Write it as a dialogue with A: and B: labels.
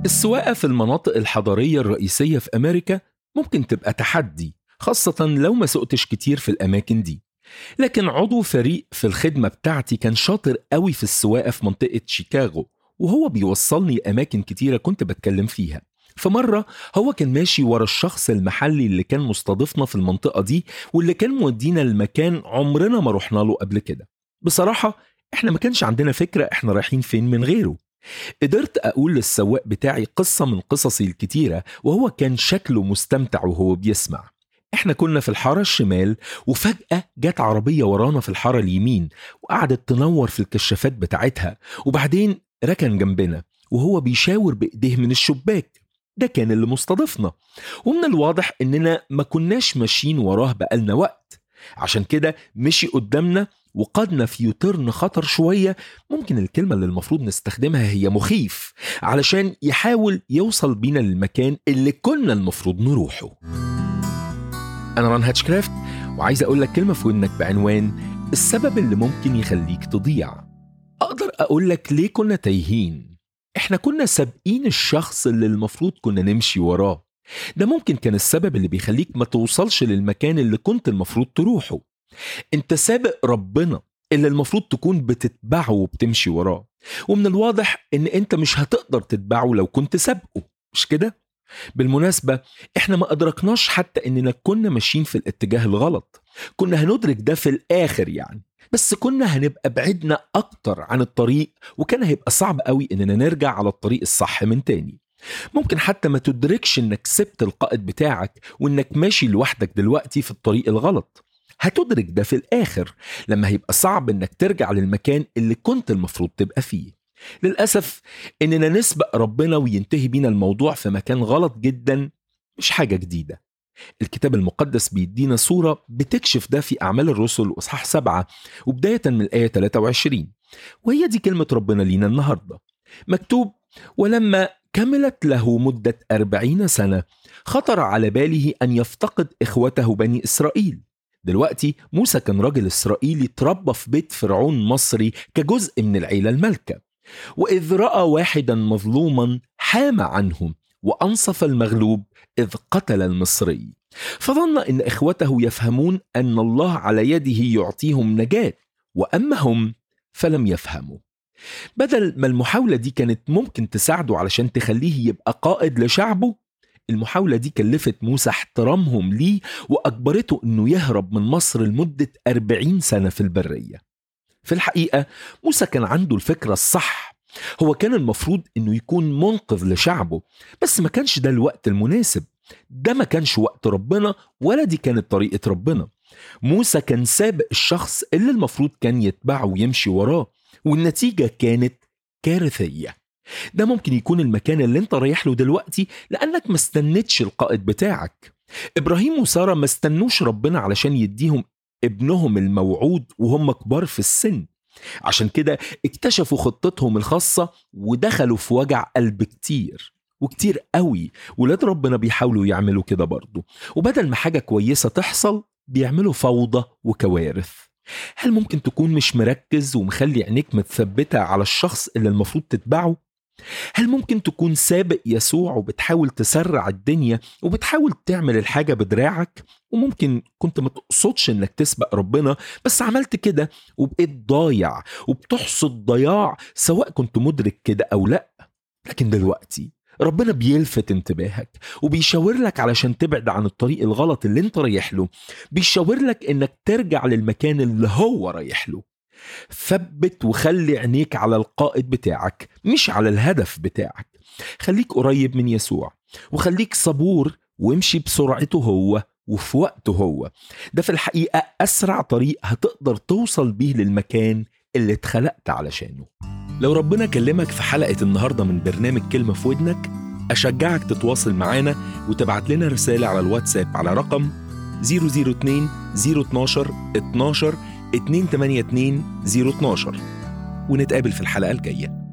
A: السواقة في المناطق الحضرية الرئيسية في أمريكا ممكن تبقى تحدي خاصة لو ما سقتش كتير في الأماكن دي لكن عضو فريق في الخدمة بتاعتي كان شاطر قوي في السواقة في منطقة شيكاغو وهو بيوصلني أماكن كتيرة كنت بتكلم فيها فمرة هو كان ماشي ورا الشخص المحلي اللي كان مستضيفنا في المنطقة دي واللي كان مودينا المكان عمرنا ما رحنا له قبل كده بصراحة احنا ما كانش عندنا فكرة احنا رايحين فين من غيره قدرت أقول للسواق بتاعي قصة من قصصي الكتيرة وهو كان شكله مستمتع وهو بيسمع احنا كنا في الحارة الشمال وفجأة جت عربية ورانا في الحارة اليمين وقعدت تنور في الكشافات بتاعتها وبعدين ركن جنبنا وهو بيشاور بإيديه من الشباك ده كان اللي مستضيفنا ومن الواضح إننا ما كناش ماشيين وراه بقالنا وقت عشان كده مشي قدامنا وقادنا في يوترن خطر شوية ممكن الكلمة اللي المفروض نستخدمها هي مخيف علشان يحاول يوصل بينا للمكان اللي كنا المفروض نروحه أنا ران هاتشكرافت وعايز أقول لك كلمة في ودنك بعنوان السبب اللي ممكن يخليك تضيع أقدر أقول لك ليه كنا تايهين إحنا كنا سابقين الشخص اللي المفروض كنا نمشي وراه ده ممكن كان السبب اللي بيخليك ما توصلش للمكان اللي كنت المفروض تروحه انت سابق ربنا اللي المفروض تكون بتتبعه وبتمشي وراه ومن الواضح ان انت مش هتقدر تتبعه لو كنت سابقه مش كده بالمناسبة احنا ما ادركناش حتى اننا كنا ماشيين في الاتجاه الغلط كنا هندرك ده في الاخر يعني بس كنا هنبقى بعدنا اكتر عن الطريق وكان هيبقى صعب قوي اننا نرجع على الطريق الصح من تاني ممكن حتى ما تدركش انك سبت القائد بتاعك وانك ماشي لوحدك دلوقتي في الطريق الغلط هتدرك ده في الآخر لما هيبقى صعب إنك ترجع للمكان اللي كنت المفروض تبقى فيه للأسف إننا نسبق ربنا وينتهي بينا الموضوع في مكان غلط جدا مش حاجة جديدة الكتاب المقدس بيدينا صورة بتكشف ده في أعمال الرسل وإصحاح سبعة وبداية من الآية 23 وهي دي كلمة ربنا لينا النهاردة مكتوب ولما كملت له مدة أربعين سنة خطر على باله أن يفتقد إخوته بني إسرائيل دلوقتي موسى كان راجل إسرائيلي تربى في بيت فرعون مصري كجزء من العيلة المالكة وإذ رأى واحدا مظلوما حام عنهم وأنصف المغلوب إذ قتل المصري فظن إن إخوته يفهمون أن الله على يده يعطيهم نجاة وأما هم فلم يفهموا بدل ما المحاولة دي كانت ممكن تساعده علشان تخليه يبقى قائد لشعبه المحاولة دي كلفت موسى احترامهم ليه وأجبرته أنه يهرب من مصر لمدة 40 سنة في البرية في الحقيقة موسى كان عنده الفكرة الصح هو كان المفروض أنه يكون منقذ لشعبه بس ما كانش ده الوقت المناسب ده ما كانش وقت ربنا ولا دي كانت طريقة ربنا موسى كان سابق الشخص اللي المفروض كان يتبعه ويمشي وراه والنتيجة كانت كارثية ده ممكن يكون المكان اللي انت رايح له دلوقتي لانك ما استنتش القائد بتاعك ابراهيم وساره ما استنوش ربنا علشان يديهم ابنهم الموعود وهم كبار في السن عشان كده اكتشفوا خطتهم الخاصة ودخلوا في وجع قلب كتير وكتير قوي ولاد ربنا بيحاولوا يعملوا كده برضه وبدل ما حاجة كويسة تحصل بيعملوا فوضى وكوارث هل ممكن تكون مش مركز ومخلي عينيك متثبتة على الشخص اللي المفروض تتبعه؟ هل ممكن تكون سابق يسوع وبتحاول تسرع الدنيا وبتحاول تعمل الحاجة بدراعك وممكن كنت ما تقصدش انك تسبق ربنا بس عملت كده وبقيت ضايع وبتحصد ضياع سواء كنت مدرك كده او لا لكن دلوقتي ربنا بيلفت انتباهك وبيشاور لك علشان تبعد عن الطريق الغلط اللي انت رايح له بيشاور لك انك ترجع للمكان اللي هو رايح له ثبت وخلي عينيك على القائد بتاعك مش على الهدف بتاعك خليك قريب من يسوع وخليك صبور وامشي بسرعته هو وفي وقته هو ده في الحقيقة أسرع طريق هتقدر توصل بيه للمكان اللي اتخلقت علشانه لو ربنا كلمك في حلقة النهاردة من برنامج كلمة في ودنك أشجعك تتواصل معانا وتبعت لنا رسالة على الواتساب على رقم 002 012 12 282 012 ونتقابل في الحلقة الجاية